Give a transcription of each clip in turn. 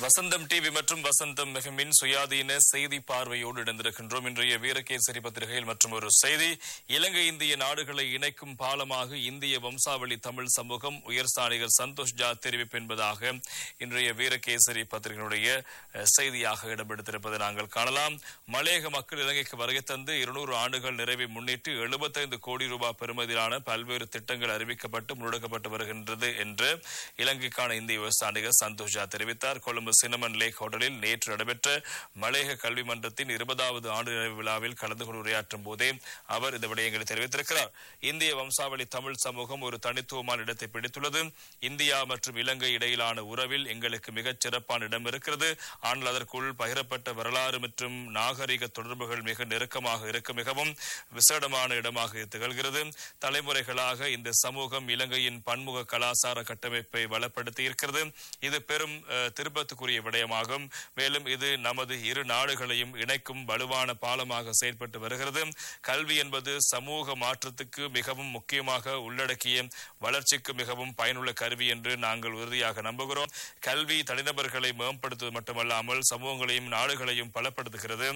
வசந்தம் TV மற்றும் வசந்தம் எஃப்எம்மின் சுயாதீன செய்தி பார்வையோடு இணைந்திருக்கின்றோம் இன்றைய வீரகேசரி பத்திரிகையில் மற்றும் ஒரு செய்தி இலங்கை இந்திய நாடுகளை இணைக்கும் பாலமாக இந்திய வம்சாவளி தமிழ் சமூகம் உயர்ஸ்தானிகர் சந்தோஷ் ஜா தெரிவிப்பு என்பதாக இன்றைய வீரகேசரி பத்திரிகையினுடைய அஹ், செய்தியாக இடம்பெடுத்திருப்பதை நாங்கள் காணலாம் மலையக மக்கள் இலங்கைக்கு வருகை தந்து இருநூறு ஆண்டுகள் நிறைவை முன்னிட்டு எழுபத்தைந்து கோடி ரூபாய் பெறுமதியிலான பல்வேறு திட்டங்கள் அறிவிக்கப்பட்டு முன்னெடுக்கப்பட்டு வருகின்றது என்று இலங்கைக்கான இந்திய விவசாயிகள் சந்தோஷ் ஜா தெரிவித்தார் கொழும்பு சினமன் லேக் ஹோட்டலில் நேற்று நடைபெற்ற மலையக கல்வி மன்றத்தின் இருபதாவது ஆண்டு நிறைவு விழாவில் கலந்து கொண்டு உரையாற்றும் போதே அவர் இந்த விடயங்களை தெரிவித்திருக்கிறார் இந்திய வம்சாவளி தமிழ் சமூகம் ஒரு தனித்துவமான இடத்தை பிடித்துள்ளது இந்தியா மற்றும் இலங்கை இடையிலான உறவில் எங்களுக்கு மிகச் சிறப்பான இடம் இருக்கிறது ஆனால் அதற்குள் பகிரப்பட்ட வரலாறு மற்றும் நாகரிக தொடர்புகள் மிக நெருக்கமாக இருக்க மிகவும் விசேடமான இடமாக இது திகழ்கிறது தலைமுறைகளாக இந்த சமூகம் இலங்கையின் பன்முக கலாசார கட்டமைப்பை வளப்படுத்தி இருக்கிறது இது பெரும் அஹ், திருப்பத்துக்குரிய விடயமாகும் மேலும் இது நமது இரு நாடுகளையும் இணைக்கும் வலுவான பாலமாக செயல்பட்டு வருகிறது கல்வி என்பது சமூக மாற்றத்துக்கு மிகவும் முக்கியமாக உள்ளடக்கிய வளர்ச்சிக்கு மிகவும் பயனுள்ள கருவி என்று நாங்கள் உறுதியாக நம்புகிறோம் கல்வி தனிநபர்களை மேம்படுத்துவது மட்டுமல்லாமல் சமூகங்களையும் நாடுகளையும் பலப்படுத்துகிறது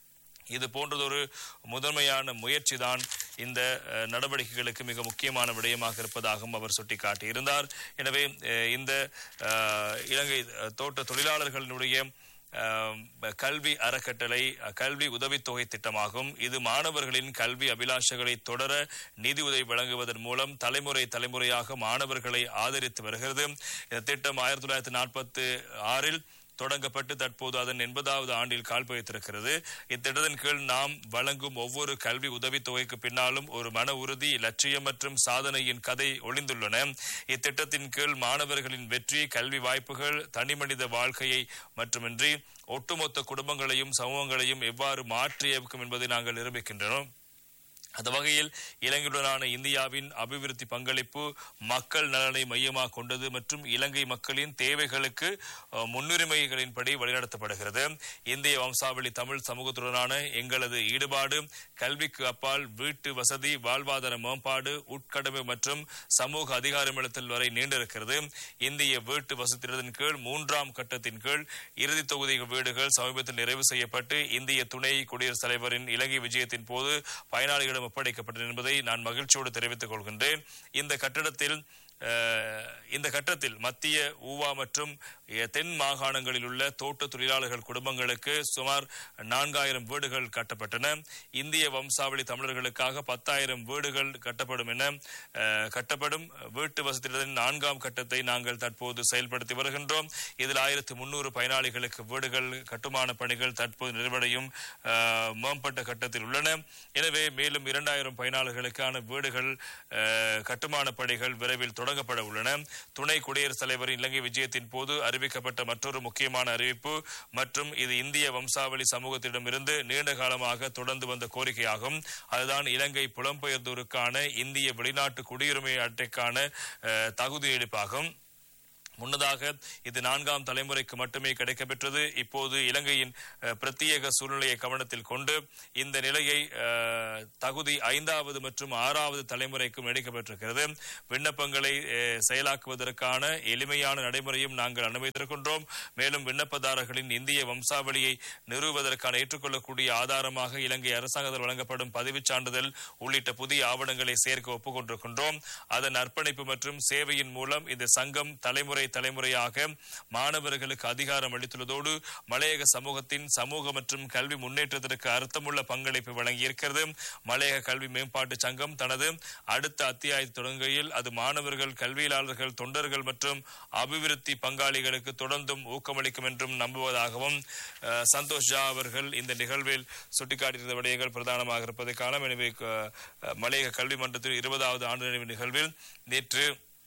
இது போன்றதொரு முதன்மையான முயற்சிதான் இந்த அஹ், நடவடிக்கைகளுக்கு மிக முக்கியமான விடயமாக இருப்பதாகவும் அவர் சுட்டிக்காட்டியிருந்தார் எனவே அஹ், இந்த அஹ், இலங்கை அஹ், தோட்ட தொழிலாளர்களினுடைய அஹ், கல்வி அறக்கட்டளை அஹ், கல்வி உதவித்தொகை திட்டமாகும் இது மாணவர்களின் கல்வி அபிலாஷைகளை தொடர நிதி உதவி வழங்குவதன் மூலம் தலைமுறை தலைமுறையாக மாணவர்களை ஆதரித்து வருகிறது இந்த திட்டம் ஆயிரத்தி தொள்ளாயிரத்தி நாற்பத்தி ஆறில் தொடங்கப்பட்டு தற்போது அதன் எண்பதாவது ஆண்டில் கால் பதித்திருக்கிறது இத்திட்டத்தின் கீழ் நாம் வழங்கும் ஒவ்வொரு கல்வி உதவித் தொகைக்கு பின்னாலும் ஒரு மன உறுதி லட்சியம் மற்றும் சாதனையின் கதை ஒளிந்துள்ளன இத்திட்டத்தின் கீழ் மாணவர்களின் வெற்றி கல்வி வாய்ப்புகள் தனிமனித வாழ்க்கையை மட்டுமின்றி ஒட்டுமொத்த குடும்பங்களையும் சமூகங்களையும் எவ்வாறு மாற்றியமைக்கும் என்பதை நாங்கள் நிரூபிக்கின்றோம் அந்த வகையில் இலங்கையுடனான இந்தியாவின் அபிவிருத்தி பங்களிப்பு மக்கள் நலனை மையமாக கொண்டது மற்றும் இலங்கை மக்களின் தேவைகளுக்கு அஹ், முன்னுரிமைகளின்படி வழிநடத்தப்படுகிறது இந்திய வம்சாவளி தமிழ் சமூகத்துடனான எங்களது ஈடுபாடு கல்விக்கு அப்பால் வீட்டு வசதி வாழ்வாதார மேம்பாடு உட்கடமை மற்றும் சமூக அதிகாரமளித்தல் வரை நீண்டிருக்கிறது இந்திய வீட்டு வசதியின் கீழ் மூன்றாம் கட்டத்தின் கீழ் இறுதி தொகுதி வீடுகள் சமீபத்தில் நிறைவு செய்யப்பட்டு இந்திய துணை குடியரசுத் தலைவரின் இலங்கை விஜயத்தின் போது பயனாளிகளிடம் ஒப்படைக்கப்பட்டது என்பதை நான் மகிழ்ச்சியோடு தெரிவித்துக் கொள்கின்றேன் இந்த கட்டடத்தில் அஹ், இந்த கட்டத்தில் மத்திய ஊவா மற்றும் அஹ், தென் மாகாணங்களில் உள்ள தோட்ட தொழிலாளர்கள் குடும்பங்களுக்கு சுமார் நான்காயிரம் வீடுகள் கட்டப்பட்டன இந்திய வம்சாவளி தமிழர்களுக்காக பத்தாயிரம் வீடுகள் கட்டப்படும் என அஹ், கட்டப்படும் வீட்டு வசதியின் நான்காம் கட்டத்தை நாங்கள் தற்போது செயல்படுத்தி வருகின்றோம் இதில் ஆயிரத்து முன்னூறு பயனாளிகளுக்கு வீடுகள் கட்டுமான பணிகள் தற்போது நிறைவடையும் அஹ், மேம்பட்ட கட்டத்தில் உள்ளன எனவே மேலும் இரண்டாயிரம் பயனாளர்களுக்கான வீடுகள் அஹ், கட்டுமான பணிகள் விரைவில் தொடங்கப்பட உள்ளன துணை குடியரசுத் தலைவரின் இலங்கை விஜயத்தின் போது அறிவிக்கப்பட்ட மற்றொரு முக்கியமான அறிவிப்பு மற்றும் இது இந்திய வம்சாவளி சமூகத்திடமிருந்து நீண்ட காலமாக தொடர்ந்து வந்த கோரிக்கையாகும் அதுதான் இலங்கை புலம்பெயர்ந்தோருக்கான இந்திய வெளிநாட்டு குடியுரிமை அட்டைக்கான அஹ், தகுதி எடுப்பாகும் முன்னதாக இது நான்காம் தலைமுறைக்கு மட்டுமே கிடைக்கப்பெற்றது இப்போது இலங்கையின் அஹ், பிரத்யேக சூழ்நிலையை கவனத்தில் கொண்டு இந்த நிலையை அஹ், தகுதி ஐந்தாவது மற்றும் ஆறாவது தலைமுறைக்கும் இணைக்கப்பட்டிருக்கிறது விண்ணப்பங்களை அஹ், செயலாக்குவதற்கான எளிமையான நடைமுறையும் நாங்கள் அனுமதித்திருக்கின்றோம் மேலும் விண்ணப்பதாரர்களின் இந்திய வம்சாவளியை நிறுவுவதற்கான ஏற்றுக்கொள்ளக்கூடிய ஆதாரமாக இலங்கை அரசாங்கத்தால் வழங்கப்படும் பதிவுச் சான்றிதழ் உள்ளிட்ட புதிய ஆவணங்களை சேர்க்க ஒப்புக்கொண்டிருக்கின்றோம் அதன் அர்ப்பணிப்பு மற்றும் சேவையின் மூலம் இந்த சங்கம் தலைமுறை தலைமுறையாக மாணவர்களுக்கு அதிகாரம் அளித்துள்ளதோடு மலையக சமூகத்தின் சமூக மற்றும் கல்வி முன்னேற்றத்திற்கு அர்த்தமுள்ள பங்களிப்பை வழங்கியிருக்கிறது மலையக கல்வி மேம்பாட்டு சங்கம் தனது அடுத்த அத்தியாயத்தை தொடங்குகையில் அது மாணவர்கள் கல்வியாளர்கள் தொண்டர்கள் மற்றும் அபிவிருத்தி பங்காளிகளுக்கு தொடர்ந்தும் ஊக்கமளிக்கும் என்றும் நம்புவதாகவும் அஹ், சந்தோஷ் ஜா அவர்கள் இந்த நிகழ்வில் சுட்டிக்காட்டியிருந்த விடயங்கள் பிரதானமாக இருப்பதை காலம் எனவே அஹ், மலையக கல்வி மன்றத்தின் இருபதாவது ஆண்டு நினைவு நிகழ்வில் நேற்று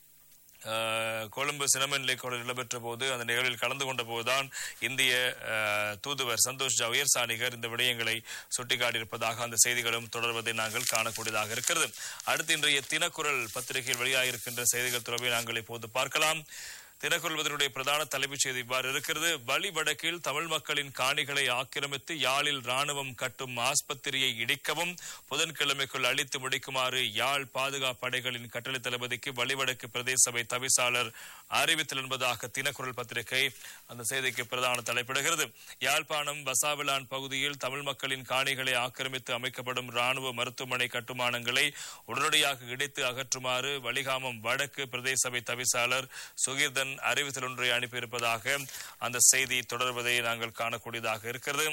அஹ், கொழும்பு சினமன் லேக்கோடு இடம்பெற்ற போது அந்த நிகழ்வில் கலந்து கொண்ட போதுதான் இந்திய அஹ், தூதுவர் சந்தோஷ் ஜா உயர்சாணிகர் இந்த விடயங்களை சுட்டிக்காட்டியிருப்பதாக அந்த செய்திகளும் தொடர்வதை நாங்கள் காணக்கூடியதாக இருக்கிறது அடுத்து இன்றைய தினக்குரல் பத்திரிகையில் வெளியாகியிருக்கின்ற செய்திகள் தொடர்பை நாங்கள் இப்போது பார்க்கலாம் தினக்குரல்வதனுடைய பிரதான தலைமைச் செய்தி இவ்வாறு இருக்கிறது வழி வடக்கில் தமிழ் மக்களின் காணிகளை ஆக்கிரமித்து யாழில் ராணுவம் கட்டும் ஆஸ்பத்திரியை இடிக்கவும் புதன்கிழமைக்குள் அழித்து முடிக்குமாறு யாழ் பாதுகாப்பு படைகளின் கட்டளை தளபதிக்கு வழிவடக்கு பிரதேச சபை தவிசாளர் அறிவித்தல் என்பதாக தினக்குரல் பத்திரிகை அந்த செய்திக்கு பிரதான தலைப்பிடுகிறது யாழ்ப்பாணம் வசாவிலான் பகுதியில் தமிழ் மக்களின் காணிகளை ஆக்கிரமித்து அமைக்கப்படும் ராணுவ மருத்துவமனை கட்டுமானங்களை உடனடியாக இடித்து அகற்றுமாறு வலிகாமம் வடக்கு பிரதேச சபை தவிசாளர் சுகீர்தன் அறிவித்தல் ஒன்றை அனுப்பியிருப்பதாக அந்த செய்தி தொடர்வதை நாங்கள் காணக்கூடியதாக இருக்கிறது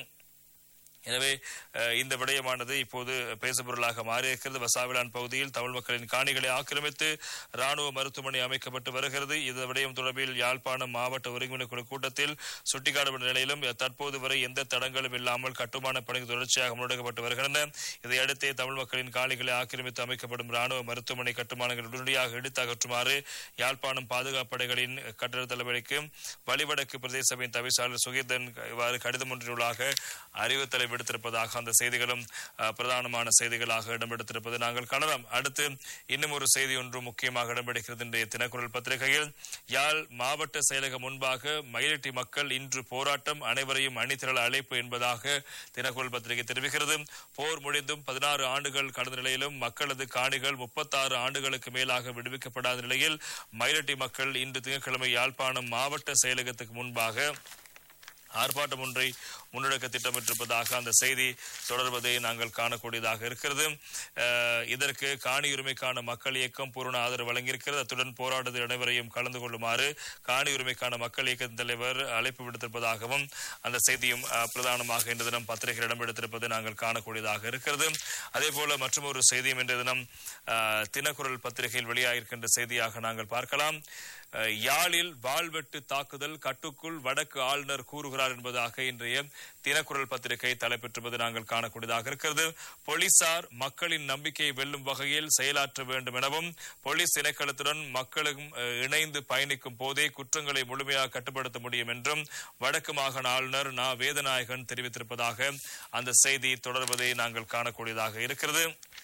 எனவே அஹ், இந்த விடயமானது இப்போது பேசுபொருளாக மாறியிருக்கிறது வசாவிலான் பகுதியில் தமிழ் மக்களின் காணிகளை ஆக்கிரமித்து ராணுவ மருத்துவமனை அமைக்கப்பட்டு வருகிறது இந்த விடயம் தொடர்பில் யாழ்ப்பாணம் மாவட்ட ஒருங்கிணைப்பு குழு கூட்டத்தில் சுட்டிக்காட்டப்பட்ட நிலையிலும் தற்போது வரை எந்த தடங்களும் இல்லாமல் கட்டுமான பணிகள் தொடர்ச்சியாக முன்னெடுக்கப்பட்டு வருகின்றன இதையடுத்தே தமிழ் மக்களின் காணிகளை ஆக்கிரமித்து அமைக்கப்படும் ராணுவ மருத்துவமனை கட்டுமானங்கள் உடனடியாக இடித்து அகற்றுமாறு யாழ்ப்பாணம் பாதுகாப்பு படைகளின் கட்டட தலைவருக்கு வழிவடக்கு பிரதேச சபையின் தவிசாளர் சுகீர்தன் இவ்வாறு கடிதம் ஒன்றினூடாக அறிவுத்தலை விடுத்திருப்பதாக அந்த செய்திகளும் அஹ், பிரதானமான செய்திகளாக இடம்பெடுத்திருப்பது நாங்கள் காணலாம் அடுத்து இன்னும் ஒரு செய்தி ஒன்று முக்கியமாக இடம்பெடுக்கிறது இன்றைய தினக்குரல் பத்திரிகையில் யாழ் மாவட்ட செயலகம் முன்பாக மயிலட்டி மக்கள் இன்று போராட்டம் அனைவரையும் அணிதிரள அழைப்பு என்பதாக தினக்குரல் பத்திரிகை தெரிவிக்கிறது போர் முடிந்தும் பதினாறு ஆண்டுகள் கடந்த நிலையிலும் மக்களது காணிகள் முப்பத்தாறு ஆண்டுகளுக்கு மேலாக விடுவிக்கப்படாத நிலையில் மயிலட்டி மக்கள் இன்று திங்கட்கிழமை யாழ்ப்பாணம் மாவட்ட செயலகத்துக்கு முன்பாக ஆர்ப்பாட்டம் ஒன்றை முன்னெடுக்க திட்டமிட்டிருப்பதாக அந்த செய்தி தொடர்வதை நாங்கள் காணக்கூடியதாக இருக்கிறது அஹ், இதற்கு காணி உரிமைக்கான மக்கள் இயக்கம் பூரண ஆதரவு வழங்கியிருக்கிறது அத்துடன் போராட்டத்தில் அனைவரையும் கலந்து கொள்ளுமாறு காணி உரிமைக்கான மக்கள் இயக்கத்தின் தலைவர் அழைப்பு விடுத்திருப்பதாகவும் அந்த செய்தியும் அஹ், பிரதானமாக இன்று தினம் பத்திரிகை இடம்பெடுத்திருப்பது நாங்கள் காணக்கூடியதாக இருக்கிறது அதே போல மற்றும் ஒரு செய்தியும் இன்றைய தினம் அஹ், தினக்குரல் பத்திரிகையில் வெளியாகிருக்கின்ற செய்தியாக நாங்கள் பார்க்கலாம் அஹ், யாழில் வாள்வெட்டு தாக்குதல் கட்டுக்குள் வடக்கு ஆளுநர் கூறுகிறார் என்பதாக இன்றைய தினக்குரல் பத்திரிகை தலைப்பெற்றிருப்பது நாங்கள் காணக்கூடியதாக இருக்கிறது போலீசார் மக்களின் நம்பிக்கையை வெல்லும் வகையில் செயலாற்ற வேண்டும் எனவும் போலீஸ் திணைக்களத்துடன் மக்களும் அஹ், இணைந்து பயணிக்கும் போதே குற்றங்களை முழுமையாக கட்டுப்படுத்த முடியும் என்றும் வடக்கு மாகாண ஆளுநர் நா வேதநாயகன் தெரிவித்திருப்பதாக அந்த செய்தி தொடர்வதை நாங்கள் காணக்கூடியதாக இருக்கிறது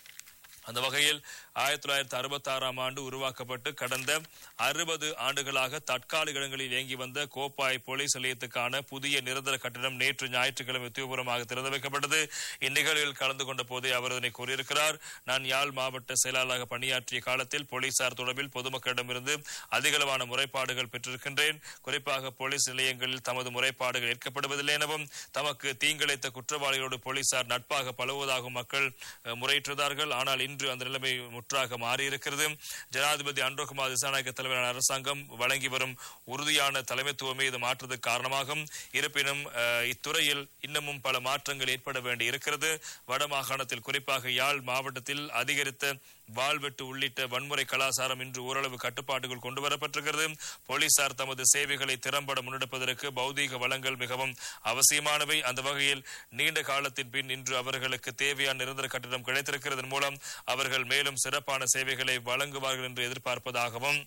அந்த வகையில் ஆயிரத்தி தொள்ளாயிரத்தி அறுபத்தி ஆறாம் ஆண்டு உருவாக்கப்பட்டு கடந்த அறுபது ஆண்டுகளாக தற்காலிக இடங்களில் இயங்கி வந்த கோப்பாய் போலீஸ் நிலையத்துக்கான புதிய நிரந்தர கட்டிடம் நேற்று ஞாயிற்றுக்கிழமை தீவிரமாக திறந்து வைக்கப்பட்டது இந்நிகழ்வில் கலந்து கொண்ட போதே அவர் இதனை கூறியிருக்கிறார் நான் யாழ் மாவட்ட செயலாளராக பணியாற்றிய காலத்தில் போலீசார் தொடர்பில் பொதுமக்களிடமிருந்து அதிகளவான முறைப்பாடுகள் பெற்றிருக்கின்றேன் குறிப்பாக போலீஸ் நிலையங்களில் தமது முறைப்பாடுகள் ஏற்கப்படுவதில்லை எனவும் தமக்கு தீங்கிழைத்த குற்றவாளிகளோடு போலீசார் நட்பாக பழகுவதாகவும் மக்கள் அஹ், முறையிட்டிருந்தார்கள் ஆனால் இன்று அந்த நிலைமை முற்றாக மாறியிருக்கிறது ஜனாதிபதி அன்றோகுமார் திசாநாயக்க தலைமையிலான அரசாங்கம் வழங்கி வரும் உறுதியான தலைமைத்துவமே இது மாற்றத்துக்கு காரணமாகும் இருப்பினும் அஹ், இத்துறையில் இன்னமும் பல மாற்றங்கள் ஏற்பட வேண்டி இருக்கிறது வடமாகாணத்தில் குறிப்பாக யாழ் மாவட்டத்தில் அதிகரித்த வாழ்வெட்டு உள்ளிட்ட வன்முறை கலாச்சாரம் இன்று ஓரளவு கட்டுப்பாட்டுக்குள் கொண்டு வரப்பட்டிருக்கிறது போலீசார் தமது சேவைகளை திறம்பட முன்னெடுப்பதற்கு பௌதீக வளங்கள் மிகவும் அவசியமானவை அந்த வகையில் நீண்ட காலத்தின் பின் இன்று அவர்களுக்கு தேவையான நிரந்தர கட்டிடம் கிடைத்திருக்கிறது மூலம் அவர்கள் மேலும் சிறப்பான சேவைகளை வழங்குவார்கள் என்று எதிர்பார்ப்பதாகவும்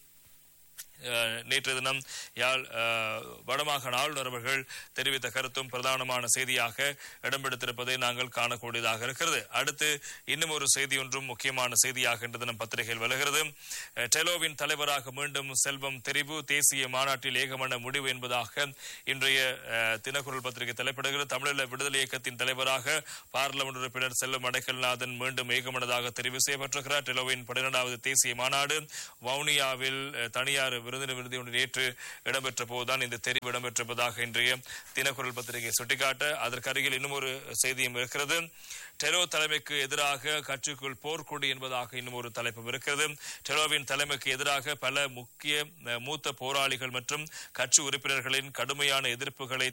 அஹ், நேற்று தினம் யாழ் அஹ், வடமாகாண ஆளுநர் அவர்கள் தெரிவித்த கருத்தும் பிரதானமான செய்தியாக இடம்பெடுத்திருப்பதை நாங்கள் காணக்கூடியதாக இருக்கிறது அடுத்து இன்னும் ஒரு செய்தி ஒன்றும் முக்கியமான செய்தியாக இன்று தினம் பத்திரிகையில் வருகிறது அஹ், டெலோவின் தலைவராக மீண்டும் செல்வம் தெரிவு தேசிய மாநாட்டில் ஏகமன முடிவு என்பதாக இன்றைய அஹ், தினக்குரல் பத்திரிகை தலைப்பிடுகிறது தமிழீழ விடுதலை இயக்கத்தின் தலைவராக பார்லமெண்ட் உறுப்பினர் செல்வம் அடைக்கல்நாதன் மீண்டும் ஏகமனதாக தெரிவு செய்யப்பட்டிருக்கிறார் டெலோவின் பன்னிரண்டாவது தேசிய மாநாடு வவுனியாவில் அஹ், தனியார் விருந்தினர் விருதி ஒன்று நேற்று இடம்பெற்ற போதுதான் இந்த தெரிவு இடம்பெற்றிருப்பதாக இன்றைய தினக்குரல் பத்திரிகை சுட்டிக்காட்ட அதற்கு அருகில் இன்னும் ஒரு செய்தியும் இருக்கிறது டெலோ தலைமைக்கு எதிராக கட்சிக்குள் போர்க்கொடி என்பதாக இன்னும் ஒரு தலைப்பும் இருக்கிறது டெலோவின் தலைமைக்கு எதிராக பல முக்கிய அஹ், மூத்த போராளிகள் மற்றும் கட்சி உறுப்பினர்களின் கடுமையான எதிர்ப்புகளை